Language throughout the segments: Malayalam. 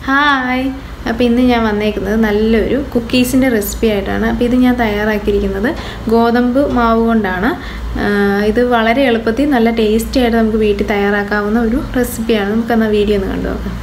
ഹായ് അപ്പോൾ ഇന്ന് ഞാൻ വന്നേക്കുന്നത് നല്ലൊരു കുക്കീസിൻ്റെ റെസിപ്പി ആയിട്ടാണ് അപ്പോൾ ഇത് ഞാൻ തയ്യാറാക്കിയിരിക്കുന്നത് ഗോതമ്പ് മാവ് കൊണ്ടാണ് ആഹ് ഇത് വളരെ എളുപ്പത്തിൽ നല്ല ടേസ്റ്റി ആയിട്ട് നമുക്ക് വീട്ടിൽ തയ്യാറാക്കാവുന്ന ഒരു റെസിപ്പിയാണ് നമുക്കെന്നാൽ വീഡിയോ ഒന്ന് കണ്ടു നോക്കാം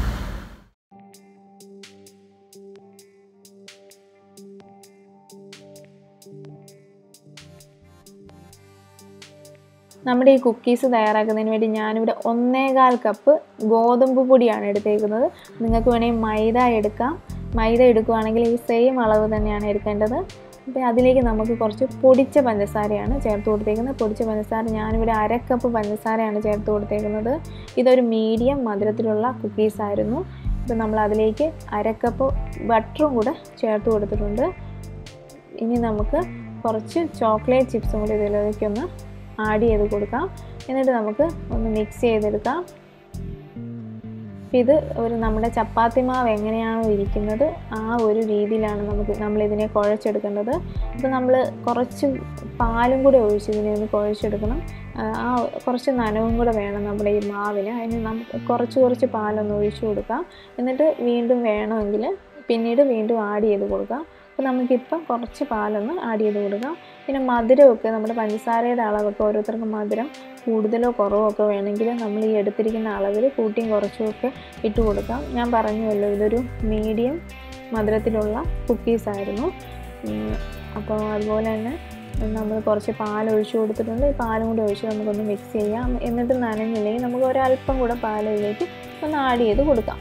നമ്മുടെ ഈ കുക്കീസ് തയ്യാറാക്കുന്നതിന് വേണ്ടി ഞാനിവിടെ ഒന്നേകാൽ കപ്പ് ഗോതമ്പ് പൊടിയാണ് എടുത്തേക്കുന്നത് നിങ്ങൾക്ക് വേണമെങ്കിൽ മൈദ എടുക്കാം മൈദ എടുക്കുകയാണെങ്കിൽ ഈ സെയിം അളവ് തന്നെയാണ് എടുക്കേണ്ടത് അപ്പോൾ അതിലേക്ക് നമുക്ക് കുറച്ച് പൊടിച്ച പഞ്ചസാരയാണ് ചേർത്ത് കൊടുത്തേക്കുന്നത് പൊടിച്ച പഞ്ചസാര ഞാനിവിടെ അര കപ്പ് പഞ്ചസാരയാണ് ചേർത്ത് കൊടുത്തേക്കുന്നത് ഇതൊരു മീഡിയം മധുരത്തിലുള്ള കുക്കീസ് ആയിരുന്നു ഇപ്പോൾ നമ്മൾ അതിലേക്ക് അര കപ്പ് ബട്ടറും കൂടെ ചേർത്ത് കൊടുത്തിട്ടുണ്ട് ഇനി നമുക്ക് കുറച്ച് ചോക്ലേറ്റ് ചിപ്സും കൂടി ഇതിലേക്കൊന്ന് ആഡ് ചെയ്ത് കൊടുക്കാം എന്നിട്ട് നമുക്ക് ഒന്ന് മിക്സ് ചെയ്തെടുക്കാം ഇത് ഒരു നമ്മുടെ ചപ്പാത്തി മാവ് എങ്ങനെയാണോ ഇരിക്കുന്നത് ആ ഒരു രീതിയിലാണ് നമുക്ക് നമ്മളിതിനെ കുഴച്ചെടുക്കേണ്ടത് അപ്പോൾ നമ്മൾ കുറച്ച് പാലും കൂടെ ഒഴിച്ച് ഇതിനെ ഒന്ന് കുഴച്ചെടുക്കണം ആ കുറച്ച് നനവും കൂടെ വേണം നമ്മുടെ ഈ മാവിന് അതിന് നമുക്ക് കുറച്ച് കുറച്ച് പാലൊന്ന് ഒഴിച്ചു കൊടുക്കാം എന്നിട്ട് വീണ്ടും വേണമെങ്കിൽ പിന്നീട് വീണ്ടും ആഡ് ചെയ്ത് കൊടുക്കാം അപ്പോൾ നമുക്കിപ്പം കുറച്ച് പാലൊന്ന് ആഡ് ചെയ്ത് കൊടുക്കാം പിന്നെ മധുരമൊക്കെ നമ്മുടെ പഞ്ചസാരയുടെ അളവൊക്കെ ഓരോരുത്തർക്കും മധുരം കൂടുതലോ കുറവോ ഒക്കെ വേണമെങ്കിൽ നമ്മൾ ഈ എടുത്തിരിക്കുന്ന അളവിൽ കൂട്ടിയും കുറച്ചും ഒക്കെ ഇട്ട് കൊടുക്കാം ഞാൻ പറഞ്ഞുവല്ലോ ഇതൊരു മീഡിയം മധുരത്തിലുള്ള കുക്കീസ് ആയിരുന്നു അപ്പോൾ അതുപോലെ തന്നെ നമ്മൾ കുറച്ച് പാൽ ഒഴിച്ചു കൊടുത്തിട്ടുണ്ട് ഈ പാലും കൂടി ഒഴിച്ച് നമുക്കൊന്ന് മിക്സ് ചെയ്യാം എന്നിട്ട് നനഞ്ഞില്ലെങ്കിൽ നമുക്ക് ഒരല്പം കൂടെ പാലിലേക്ക് ഒന്ന് ആഡ് ചെയ്ത് കൊടുക്കാം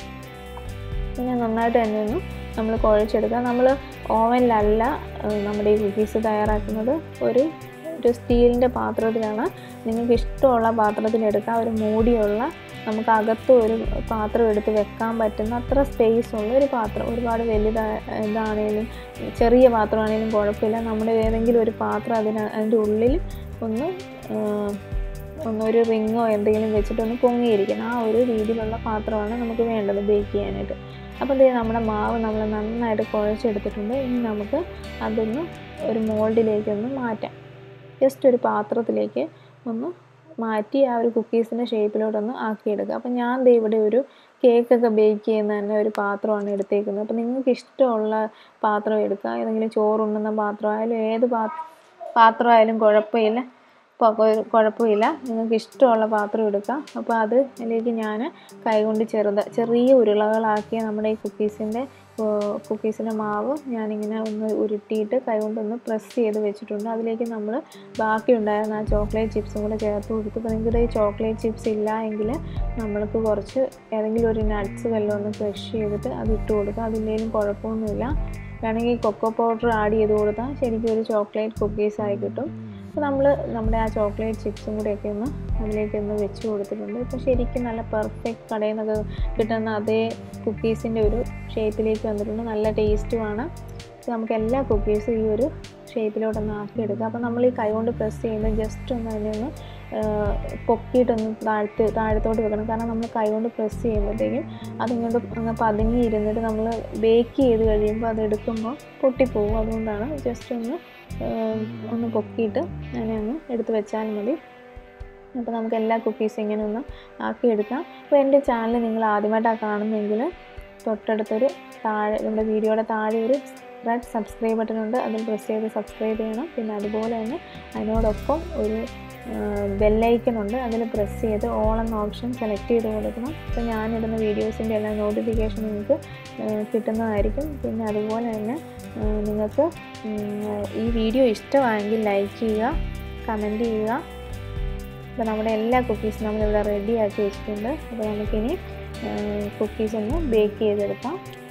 പിന്നെ നന്നായിട്ട് തന്നെ ഒന്ന് നമ്മൾ കുഴച്ചെടുക്കുക നമ്മൾ ഓവനിലല്ല നമ്മുടെ ഈ കുക്കീസ് തയ്യാറാക്കുന്നത് ഒരു ഒരു സ്റ്റീലിൻ്റെ പാത്രത്തിലാണ് നിങ്ങൾക്ക് ഇഷ്ടമുള്ള പാത്രത്തിലെടുക്കുക ഒരു മൂടിയുള്ള നമുക്ക് അകത്ത് ഒരു പാത്രം എടുത്ത് വെക്കാൻ പറ്റുന്ന അത്ര സ്പേസ് ഉള്ള ഒരു പാത്രം ഒരുപാട് വലുതാ ഇതാണേലും ചെറിയ പാത്രമാണേലും കുഴപ്പമില്ല നമ്മുടെ ഏതെങ്കിലും ഒരു പാത്രം അതിന് അതിൻ്റെ ഉള്ളിൽ ഒന്ന് ഒന്നൊരു റിങ്ങോ എന്തെങ്കിലും വെച്ചിട്ടൊന്ന് പൊങ്ങിയിരിക്കണം ആ ഒരു രീതിയിലുള്ള പാത്രമാണ് നമുക്ക് വേണ്ടത് ബേക്ക് ചെയ്യാനായിട്ട് അപ്പോൾ ഇത് നമ്മുടെ മാവ് നമ്മൾ നന്നായിട്ട് കുഴച്ചെടുത്തിട്ടുണ്ട് ഇനി നമുക്ക് അതൊന്ന് ഒരു മോൾഡിലേക്കൊന്ന് മാറ്റാം ജസ്റ്റ് ഒരു പാത്രത്തിലേക്ക് ഒന്ന് മാറ്റി ആ ഒരു കുക്കീസിൻ്റെ ഷേപ്പിലോട്ടൊന്ന് ആക്കിയെടുക്കുക അപ്പോൾ ഞാൻ ദേ ഇവിടെ ഒരു കേക്കൊക്കെ ബേക്ക് ചെയ്യുന്ന തന്നെ ഒരു പാത്രമാണ് എടുത്തേക്കുന്നത് അപ്പോൾ നിങ്ങൾക്ക് ഇഷ്ടമുള്ള പാത്രം എടുക്കുക ഏതെങ്കിലും ചോറുണ്ണുന്ന പാത്രമായാലും ഏത് പാ പാത്രമായാലും കുഴപ്പമില്ല കുഴപ്പമില്ല നിങ്ങൾക്ക് ഇഷ്ടമുള്ള പാത്രം എടുക്കാം അപ്പോൾ അത് അതിലേക്ക് ഞാൻ കൈകൊണ്ട് ചെറുത ചെറിയ ഉരുളകളാക്കിയ നമ്മുടെ ഈ കുക്കീസിൻ്റെ കുക്കീസിൻ്റെ മാവ് ഞാനിങ്ങനെ ഒന്ന് ഉരുട്ടിയിട്ട് കൈകൊണ്ടൊന്ന് പ്രസ് ചെയ്ത് വെച്ചിട്ടുണ്ട് അതിലേക്ക് നമ്മൾ ബാക്കി ഉണ്ടായിരുന്ന ആ ചോക്ലേറ്റ് ചിപ്സും കൂടെ ചേർത്ത് കൊടുത്തു അപ്പോൾ നിങ്ങളുടെ ഈ ചോക്ലേറ്റ് ചിപ്സ് ഇല്ല എങ്കിൽ നമ്മൾക്ക് കുറച്ച് ഏതെങ്കിലും ഒരു നട്ട്സ് വല്ലതും ഒന്ന് ക്രഷ് ചെയ്തിട്ട് അത് ഇട്ട് കൊടുക്കുക അതില്ലെങ്കിലും കുഴപ്പമൊന്നുമില്ല വേണമെങ്കിൽ കൊക്കോ പൗഡർ ആഡ് ചെയ്ത് കൊടുത്താൽ ശരിക്കും ഒരു ചോക്ലേറ്റ് കുക്കീസ് ആയി കിട്ടും അപ്പോൾ നമ്മൾ നമ്മുടെ ആ ചോക്ലേറ്റ് ചിപ്സും കൂടെയൊക്കെ ഒന്ന് അതിലേക്കൊന്ന് വെച്ച് കൊടുത്തിട്ടുണ്ട് ഇപ്പോൾ ശരിക്കും നല്ല പെർഫെക്റ്റ് കടയിൽ നിന്നൊക്കെ കിട്ടുന്ന അതേ കുക്കീസിൻ്റെ ഒരു ഷേപ്പിലേക്ക് വന്നിട്ടുണ്ട് നല്ല ടേസ്റ്റുമാണ് നമുക്ക് എല്ലാ കുക്കീസും ഈ ഒരു ഷേപ്പിലോട്ടൊന്ന് ആക്കിയെടുക്കുക അപ്പോൾ നമ്മൾ ഈ കൈ കൊണ്ട് പ്രസ് ചെയ്യുമ്പോൾ ജസ്റ്റ് ഒന്ന് അതിനെ ഒന്ന് പൊക്കിയിട്ടൊന്ന് താഴ്ത്ത് താഴത്തോട്ട് വെക്കണം കാരണം നമ്മൾ കൈ കൊണ്ട് പ്രസ് ചെയ്യുമ്പോഴത്തേക്കും അതിങ്ങോട്ട് അങ്ങ് പതുങ്ങി ഇരുന്നിട്ട് നമ്മൾ ബേക്ക് ചെയ്ത് കഴിയുമ്പോൾ അത് എടുക്കുമ്പോൾ പൊട്ടിപ്പോവും അതുകൊണ്ടാണ് ജസ്റ്റ് ഒന്ന് ഒന്ന് പൊക്കിയിട്ട് അതിനെ ഒന്ന് എടുത്ത് വെച്ചാൽ മതി അപ്പോൾ നമുക്ക് എല്ലാ കുക്കീസും ഇങ്ങനെ ഒന്ന് ആക്കിയെടുക്കാം അപ്പോൾ എൻ്റെ ചാനൽ നിങ്ങൾ ആദ്യമായിട്ടാണ് കാണുന്നതെങ്കിൽ തൊട്ടടുത്തൊരു താഴെ നമ്മുടെ വീഡിയോയുടെ താഴെ ഒരു റെഡ് സബ്സ്ക്രൈബ് ബട്ടൺ ഉണ്ട് അതിൽ പ്രസ് ചെയ്ത് സബ്സ്ക്രൈബ് ചെയ്യണം പിന്നെ അതുപോലെ തന്നെ അതിനോടൊപ്പം ഒരു ബെല്ലൈക്കൺ ഉണ്ട് അതിൽ പ്രസ് ചെയ്ത് ഓൾ എന്ന ഓപ്ഷൻ സെലക്ട് ചെയ്ത് കൊടുക്കണം അപ്പോൾ ഞാനിടുന്ന വീഡിയോസിൻ്റെ എല്ലാ നോട്ടിഫിക്കേഷൻ നിങ്ങൾക്ക് കിട്ടുന്നതായിരിക്കും പിന്നെ അതുപോലെ തന്നെ നിങ്ങൾക്ക് ഈ വീഡിയോ ഇഷ്ടമായെങ്കിൽ ലൈക്ക് ചെയ്യുക കമൻറ്റ് ചെയ്യുക അപ്പോൾ നമ്മുടെ എല്ലാ കുക്കീസും നമ്മളിവിടെ റെഡി ആക്കി വെച്ചിട്ടുണ്ട് അപ്പോൾ നമുക്കിനി കുക്കീസ് ഒന്ന് ബേക്ക് ചെയ്തെടുക്കാം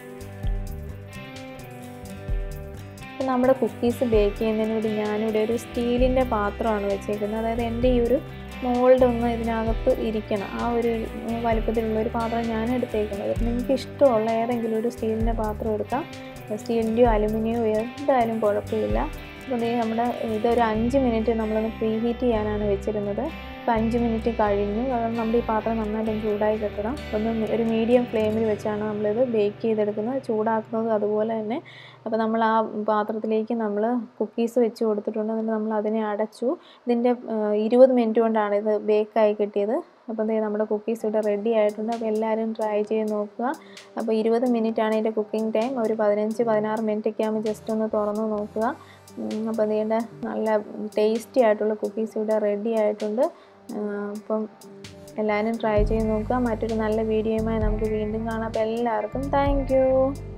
അപ്പോൾ നമ്മുടെ കുക്കീസ് ബേക്ക് ചെയ്യുന്നതിന് വേണ്ടി ഞാനിവിടെ ഒരു സ്റ്റീലിൻ്റെ പാത്രമാണ് വെച്ചേക്കുന്നത് അതായത് എൻ്റെ ഈ ഒരു മോൾഡ് ഒന്ന് ഇതിനകത്ത് ഇരിക്കണം ആ ഒരു വലിപ്പത്തിലുള്ള ഒരു പാത്രം ഞാൻ എടുത്തേക്കുന്നത് നിങ്ങൾക്ക് ഇഷ്ടമുള്ള ഏതെങ്കിലും ഒരു സ്റ്റീലിൻ്റെ പാത്രം എടുക്കാം സ്റ്റീലിൻ്റെയോ അലുമിനിയോ എന്തായാലും കുഴപ്പമില്ല അപ്പോൾ ഇതേ നമ്മുടെ ഇതൊരു അഞ്ച് മിനിറ്റ് നമ്മളൊന്ന് പ്രീ ഹീറ്റ് ചെയ്യാനാണ് വെച്ചിരുന്നത് അപ്പോൾ അഞ്ച് മിനിറ്റ് കഴിഞ്ഞു കാരണം നമ്മുടെ ഈ പാത്രം നന്നായിട്ട് ചൂടായി കിട്ടണം ഒന്ന് ഒരു മീഡിയം ഫ്ലെയിമിൽ വെച്ചാണ് നമ്മളിത് ബേക്ക് ചെയ്തെടുക്കുന്നത് ചൂടാക്കുന്നത് അതുപോലെ തന്നെ അപ്പോൾ നമ്മൾ ആ പാത്രത്തിലേക്ക് നമ്മൾ കുക്കീസ് വെച്ച് കൊടുത്തിട്ടുണ്ട് എന്നിട്ട് നമ്മൾ അതിനെ അടച്ചു ഇതിൻ്റെ ഇരുപത് മിനിറ്റ് കൊണ്ടാണ് ഇത് ബേക്കായി കിട്ടിയത് അപ്പോൾ ദേ നമ്മുടെ കുക്കീസ് ഇവിടെ റെഡി ആയിട്ടുണ്ട് അപ്പോൾ എല്ലാവരും ട്രൈ ചെയ്ത് നോക്കുക അപ്പോൾ ഇരുപത് മിനിറ്റ് ആണ് ഇതിൻ്റെ കുക്കിംഗ് ടൈം ഒരു പതിനഞ്ച് പതിനാറ് മിനിറ്റ് ഒക്കെ ആകുമ്പോൾ ജസ്റ്റ് ഒന്ന് തുറന്ന് നോക്കുക ഉം, അപ്പോൾ ഇതിൻ്റെ നല്ല ടേസ്റ്റി ആയിട്ടുള്ള കുക്കീസ് ഇവിടെ റെഡി ആയിട്ടുണ്ട് ആ, അപ്പം എല്ലാവരും ട്രൈ ചെയ്ത് നോക്കുക മറ്റൊരു നല്ല വീഡിയോയുമായി നമുക്ക് വീണ്ടും കാണാം അപ്പോൾ എല്ലാവർക്കും താങ്ക്